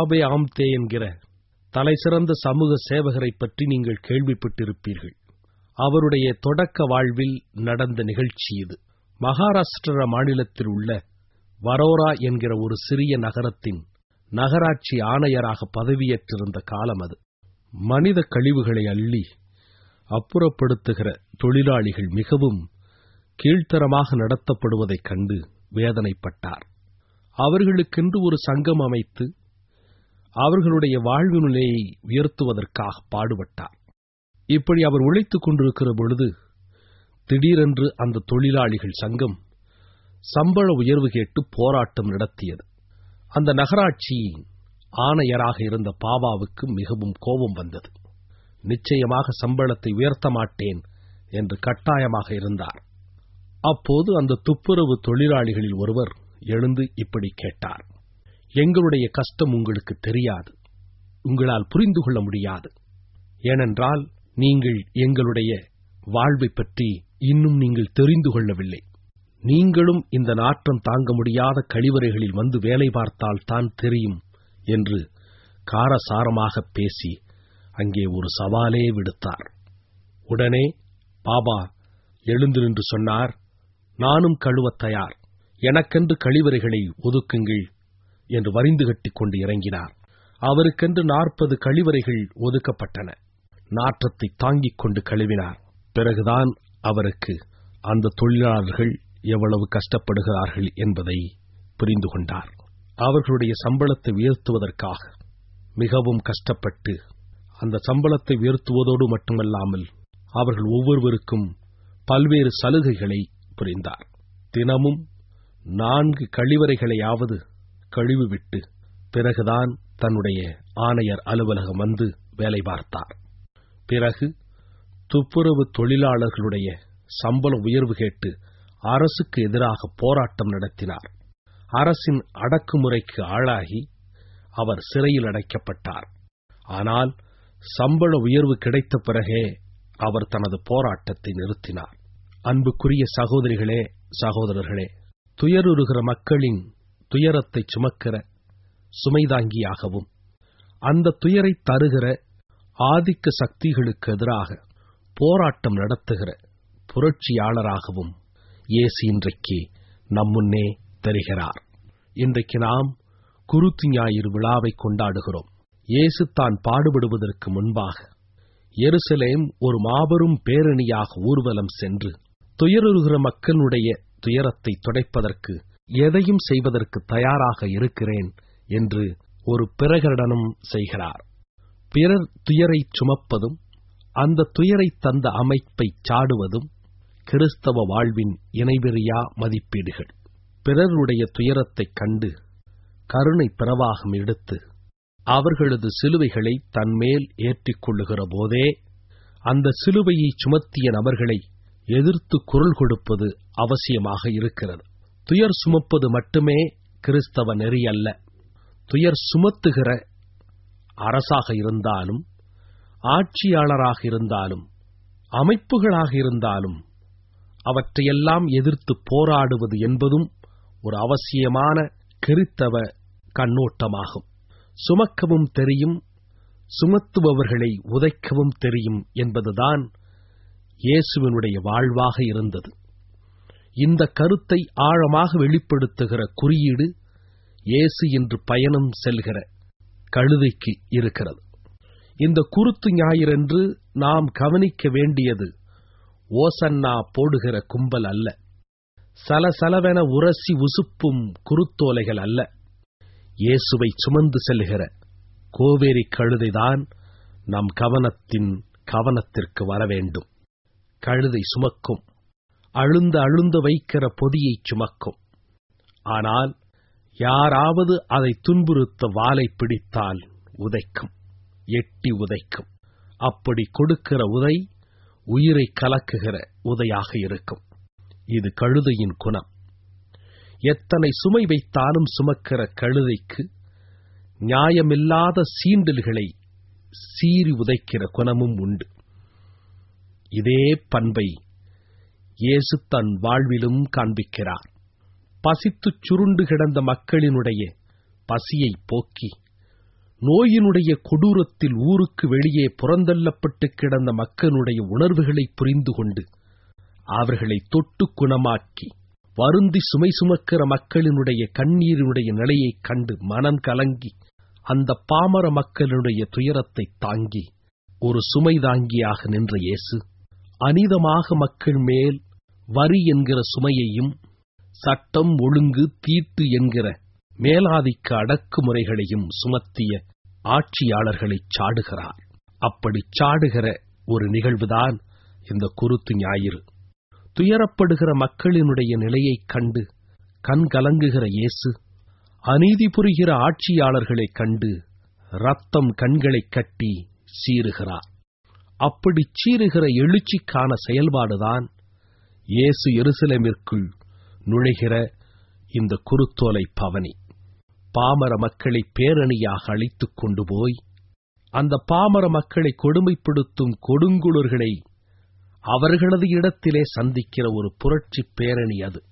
யாக்கோபே ஆம்தே என்கிற தலைசிறந்த சமூக சேவகரை பற்றி நீங்கள் கேள்விப்பட்டிருப்பீர்கள் அவருடைய தொடக்க வாழ்வில் நடந்த நிகழ்ச்சி இது மகாராஷ்டிர மாநிலத்தில் உள்ள வரோரா என்கிற ஒரு சிறிய நகரத்தின் நகராட்சி ஆணையராக பதவியேற்றிருந்த காலம் அது மனித கழிவுகளை அள்ளி அப்புறப்படுத்துகிற தொழிலாளிகள் மிகவும் கீழ்த்தரமாக நடத்தப்படுவதைக் கண்டு வேதனைப்பட்டார் அவர்களுக்கென்று ஒரு சங்கம் அமைத்து அவர்களுடைய வாழ்வு நிலையை உயர்த்துவதற்காக பாடுபட்டார் இப்படி அவர் உழைத்துக் கொண்டிருக்கிற பொழுது திடீரென்று அந்த தொழிலாளிகள் சங்கம் சம்பள உயர்வு கேட்டு போராட்டம் நடத்தியது அந்த நகராட்சியின் ஆணையராக இருந்த பாபாவுக்கு மிகவும் கோபம் வந்தது நிச்சயமாக சம்பளத்தை உயர்த்த மாட்டேன் என்று கட்டாயமாக இருந்தார் அப்போது அந்த துப்புரவு தொழிலாளிகளில் ஒருவர் எழுந்து இப்படி கேட்டார் எங்களுடைய கஷ்டம் உங்களுக்கு தெரியாது உங்களால் புரிந்து கொள்ள முடியாது ஏனென்றால் நீங்கள் எங்களுடைய வாழ்வை பற்றி இன்னும் நீங்கள் தெரிந்து கொள்ளவில்லை நீங்களும் இந்த நாற்றம் தாங்க முடியாத கழிவறைகளில் வந்து வேலை பார்த்தால் தான் தெரியும் என்று காரசாரமாக பேசி அங்கே ஒரு சவாலே விடுத்தார் உடனே பாபா எழுந்து நின்று சொன்னார் நானும் கழுவத் தயார் எனக்கென்று கழிவறைகளை ஒதுக்குங்கள் என்று வரிந்து கட்டிக் கொண்டு இறங்கினார் அவருக்கென்று நாற்பது கழிவறைகள் ஒதுக்கப்பட்டன நாற்றத்தை தாங்கிக் கொண்டு கழுவினார் பிறகுதான் அவருக்கு அந்த தொழிலாளர்கள் எவ்வளவு கஷ்டப்படுகிறார்கள் என்பதை புரிந்து கொண்டார் அவர்களுடைய சம்பளத்தை உயர்த்துவதற்காக மிகவும் கஷ்டப்பட்டு அந்த சம்பளத்தை உயர்த்துவதோடு மட்டுமல்லாமல் அவர்கள் ஒவ்வொருவருக்கும் பல்வேறு சலுகைகளை புரிந்தார் தினமும் நான்கு கழிவறைகளையாவது கழுவிவிட்டு பிறகுதான் தன்னுடைய ஆணையர் அலுவலகம் வந்து வேலை பார்த்தார் பிறகு துப்புரவு தொழிலாளர்களுடைய சம்பள உயர்வு கேட்டு அரசுக்கு எதிராக போராட்டம் நடத்தினார் அரசின் அடக்குமுறைக்கு ஆளாகி அவர் சிறையில் அடைக்கப்பட்டார் ஆனால் சம்பள உயர்வு கிடைத்த பிறகே அவர் தனது போராட்டத்தை நிறுத்தினார் அன்புக்குரிய சகோதரிகளே சகோதரர்களே துயருறுகிற மக்களின் துயரத்தை சுமக்கிற சுமைதாங்கியாகவும் அந்த துயரை தருகிற ஆதிக்க சக்திகளுக்கு எதிராக போராட்டம் நடத்துகிற புரட்சியாளராகவும் இயேசு இன்றைக்கு நம்முன்னே தெரிகிறார் இன்றைக்கு நாம் குருத்து ஞாயிறு விழாவை கொண்டாடுகிறோம் இயேசு தான் பாடுபடுவதற்கு முன்பாக எருசலேம் ஒரு மாபெரும் பேரணியாக ஊர்வலம் சென்று துயருறுகிற மக்களுடைய துயரத்தை துடைப்பதற்கு எதையும் செய்வதற்கு தயாராக இருக்கிறேன் என்று ஒரு பிரகடனம் செய்கிறார் பிறர் துயரை சுமப்பதும் அந்த துயரை தந்த அமைப்பை சாடுவதும் கிறிஸ்தவ வாழ்வின் இணைவெறியா மதிப்பீடுகள் பிறருடைய துயரத்தைக் கண்டு கருணை பிரவாகம் எடுத்து அவர்களது சிலுவைகளை தன்மேல் ஏற்றிக் கொள்ளுகிற போதே அந்த சிலுவையை சுமத்திய நபர்களை எதிர்த்து குரல் கொடுப்பது அவசியமாக இருக்கிறது துயர் சுமப்பது மட்டுமே கிறிஸ்தவ நெறி அல்ல துயர் சுமத்துகிற அரசாக இருந்தாலும் ஆட்சியாளராக இருந்தாலும் அமைப்புகளாக இருந்தாலும் அவற்றையெல்லாம் எதிர்த்து போராடுவது என்பதும் ஒரு அவசியமான கிறித்தவ கண்ணோட்டமாகும் சுமக்கவும் தெரியும் சுமத்துபவர்களை உதைக்கவும் தெரியும் என்பதுதான் இயேசுவினுடைய வாழ்வாக இருந்தது இந்த கருத்தை ஆழமாக வெளிப்படுத்துகிற குறியீடு இயேசு என்று பயணம் செல்கிற கழுதைக்கு இருக்கிறது இந்த குருத்து ஞாயிறன்று நாம் கவனிக்க வேண்டியது ஓசன்னா போடுகிற கும்பல் அல்ல சலசலவென உரசி உசுப்பும் குருத்தோலைகள் அல்ல இயேசுவை சுமந்து செல்கிற கோவேரி கழுதைதான் நம் கவனத்தின் கவனத்திற்கு வர வேண்டும் கழுதை சுமக்கும் அழுந்த அழுந்த வைக்கிற பொதியை சுமக்கும் ஆனால் யாராவது அதை துன்புறுத்த வாலை பிடித்தால் உதைக்கும் எட்டி உதைக்கும் அப்படி கொடுக்கிற உதை உயிரை கலக்குகிற உதையாக இருக்கும் இது கழுதையின் குணம் எத்தனை சுமை வைத்தாலும் சுமக்கிற கழுதைக்கு நியாயமில்லாத சீண்டல்களை சீறி உதைக்கிற குணமும் உண்டு இதே பண்பை இயேசு தன் வாழ்விலும் காண்பிக்கிறார் பசித்துச் சுருண்டு கிடந்த மக்களினுடைய பசியை போக்கி நோயினுடைய கொடூரத்தில் ஊருக்கு வெளியே புறந்தள்ளப்பட்டு கிடந்த மக்களுடைய உணர்வுகளை புரிந்து கொண்டு அவர்களை தொட்டு குணமாக்கி வருந்தி சுமை சுமக்கிற மக்களினுடைய கண்ணீரினுடைய நிலையைக் கண்டு மனம் கலங்கி அந்த பாமர மக்களுடைய துயரத்தை தாங்கி ஒரு சுமை தாங்கியாக நின்ற இயேசு அனிதமாக மக்கள் மேல் வரி என்கிற சுமையையும் சட்டம் ஒழுங்கு தீட்டு என்கிற மேலாதிக்க அடக்குமுறைகளையும் சுமத்திய ஆட்சியாளர்களைச் சாடுகிறார் அப்படி சாடுகிற ஒரு நிகழ்வுதான் இந்த குருத்து ஞாயிறு துயரப்படுகிற மக்களினுடைய நிலையைக் கண்டு கண் கலங்குகிற இயேசு அநீதி புரிகிற ஆட்சியாளர்களைக் கண்டு ரத்தம் கண்களைக் கட்டி சீறுகிறார் அப்படி சீறுகிற எழுச்சிக்கான செயல்பாடுதான் இயேசு எருசலேமிற்குள் நுழைகிற இந்த குருத்தோலை பவனி பாமர மக்களை பேரணியாக அழைத்துக் கொண்டு போய் அந்த பாமர மக்களை கொடுமைப்படுத்தும் கொடுங்குளர்களை அவர்களது இடத்திலே சந்திக்கிற ஒரு புரட்சி பேரணி அது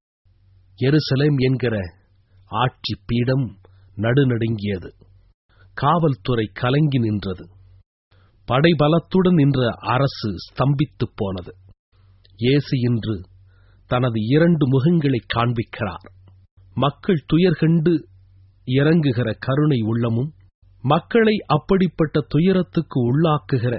எருசலேம் என்கிற ஆட்சி பீடம் நடுநடுங்கியது காவல்துறை கலங்கி நின்றது படைபலத்துடன் நின்ற அரசு ஸ்தம்பித்துப் போனது இயேசு இன்று தனது இரண்டு முகங்களைக் காண்பிக்கிறார் மக்கள் துயர்கண்டு இறங்குகிற கருணை உள்ளமும் மக்களை அப்படிப்பட்ட துயரத்துக்கு உள்ளாக்குகிற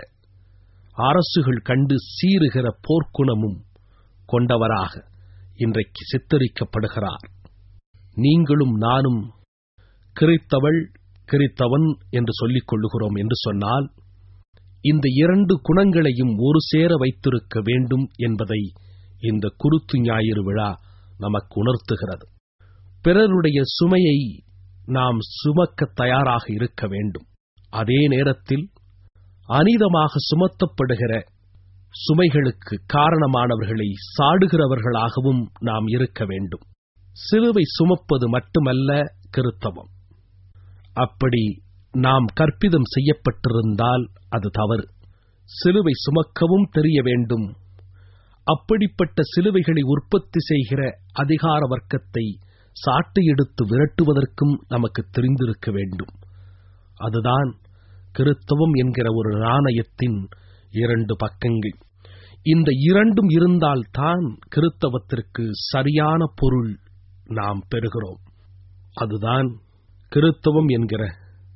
அரசுகள் கண்டு சீறுகிற போர்க்குணமும் கொண்டவராக இன்றைக்கு சித்தரிக்கப்படுகிறார் நீங்களும் நானும் கிறித்தவள் கிறித்தவன் என்று சொல்லிக் கொள்ளுகிறோம் என்று சொன்னால் இந்த இரண்டு குணங்களையும் ஒரு சேர வைத்திருக்க வேண்டும் என்பதை இந்த குருத்து ஞாயிறு விழா நமக்கு உணர்த்துகிறது பிறருடைய சுமையை நாம் சுமக்க தயாராக இருக்க வேண்டும் அதே நேரத்தில் அனிதமாக சுமத்தப்படுகிற சுமைகளுக்கு காரணமானவர்களை சாடுகிறவர்களாகவும் நாம் இருக்க வேண்டும் சிலுவை சுமப்பது மட்டுமல்ல கிருத்தவம் அப்படி நாம் கற்பிதம் செய்யப்பட்டிருந்தால் அது தவறு சிலுவை சுமக்கவும் தெரிய வேண்டும் அப்படிப்பட்ட சிலுவைகளை உற்பத்தி செய்கிற அதிகார வர்க்கத்தை சாட்டு எடுத்து விரட்டுவதற்கும் நமக்கு தெரிந்திருக்க வேண்டும் அதுதான் கிறித்தவம் என்கிற ஒரு நாணயத்தின் இரண்டு பக்கங்கள் இந்த இரண்டும் இருந்தால்தான் கிறித்தவத்திற்கு சரியான பொருள் நாம் பெறுகிறோம் அதுதான் கிறித்தவம் என்கிற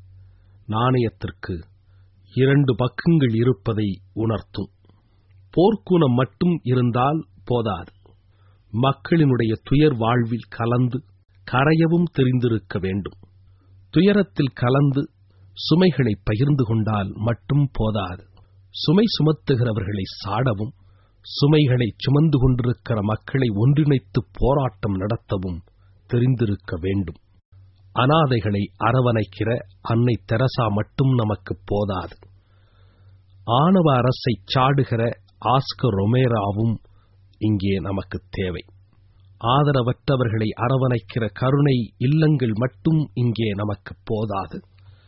நாணயத்திற்கு இரண்டு பக்கங்கள் இருப்பதை உணர்த்தும் போர்க்குணம் மட்டும் இருந்தால் போதாது மக்களினுடைய துயர் வாழ்வில் கலந்து கரையவும் தெரிந்திருக்க வேண்டும் துயரத்தில் கலந்து சுமைகளை பகிர்ந்து கொண்டால் மட்டும் போதாது சுமை சுமத்துகிறவர்களை சாடவும் சுமைகளை சுமந்து கொண்டிருக்கிற மக்களை ஒன்றிணைத்து போராட்டம் நடத்தவும் தெரிந்திருக்க வேண்டும் அனாதைகளை அரவணைக்கிற அன்னை தெரசா மட்டும் நமக்கு போதாது ஆணவ அரசை சாடுகிற ஆஸ்கர் ரொமேராவும் இங்கே நமக்கு தேவை ஆதரவற்றவர்களை அரவணைக்கிற கருணை இல்லங்கள் மட்டும் இங்கே நமக்கு போதாது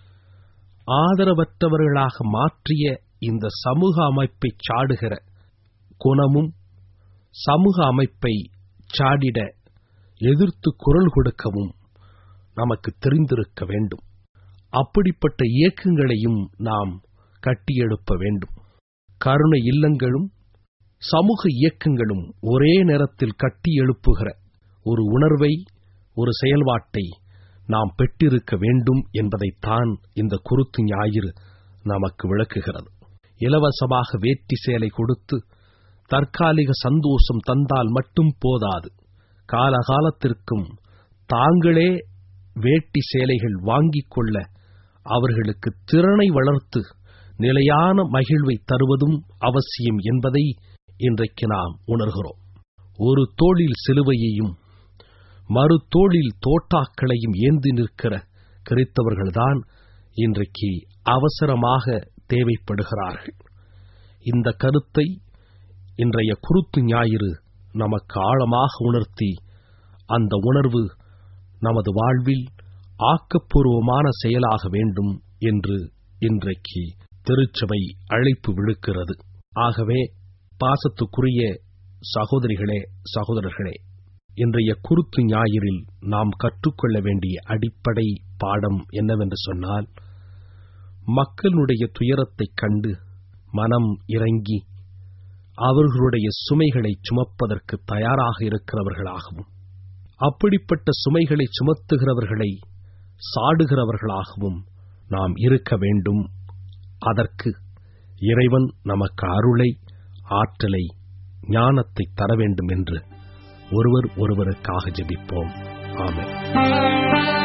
ஆதரவற்றவர்களாக மாற்றிய இந்த சமூக அமைப்பை சாடுகிற குணமும் சமூக அமைப்பை சாடிட எதிர்த்து குரல் கொடுக்கவும் நமக்கு தெரிந்திருக்க வேண்டும் அப்படிப்பட்ட இயக்கங்களையும் நாம் கட்டியெழுப்ப வேண்டும் கருணை இல்லங்களும் சமூக இயக்கங்களும் ஒரே நேரத்தில் கட்டி எழுப்புகிற ஒரு உணர்வை ஒரு செயல்பாட்டை நாம் பெற்றிருக்க வேண்டும் என்பதைத்தான் இந்த குருத்து ஞாயிறு நமக்கு விளக்குகிறது இலவசமாக வேட்டி சேலை கொடுத்து தற்காலிக சந்தோஷம் தந்தால் மட்டும் போதாது காலகாலத்திற்கும் தாங்களே வேட்டி சேலைகள் வாங்கிக் கொள்ள அவர்களுக்கு திறனை வளர்த்து நிலையான மகிழ்வை தருவதும் அவசியம் என்பதை இன்றைக்கு நாம் உணர்கிறோம் ஒரு தோளில் சிலுவையையும் மறு தோளில் தோட்டாக்களையும் ஏந்தி நிற்கிற கிறித்தவர்கள்தான் இன்றைக்கு அவசரமாக தேவைப்படுகிறார்கள் இந்த கருத்தை இன்றைய குருத்து ஞாயிறு நமக்கு ஆழமாக உணர்த்தி அந்த உணர்வு நமது வாழ்வில் ஆக்கப்பூர்வமான செயலாக வேண்டும் என்று இன்றைக்கு திருச்சபை அழைப்பு விழுக்கிறது ஆகவே பாசத்துக்குரிய சகோதரிகளே சகோதரர்களே இன்றைய குருத்து ஞாயிறில் நாம் கற்றுக்கொள்ள வேண்டிய அடிப்படை பாடம் என்னவென்று சொன்னால் மக்களுடைய துயரத்தைக் கண்டு மனம் இறங்கி அவர்களுடைய சுமைகளை சுமப்பதற்கு தயாராக இருக்கிறவர்களாகவும் அப்படிப்பட்ட சுமைகளை சுமத்துகிறவர்களை சாடுகிறவர்களாகவும் நாம் இருக்க வேண்டும் அதற்கு இறைவன் நமக்கு அருளை ஆற்றலை ஞானத்தை தர வேண்டும் என்று ஒருவர் ஒருவருக்காக ஜெபிப்போம் ஆமென்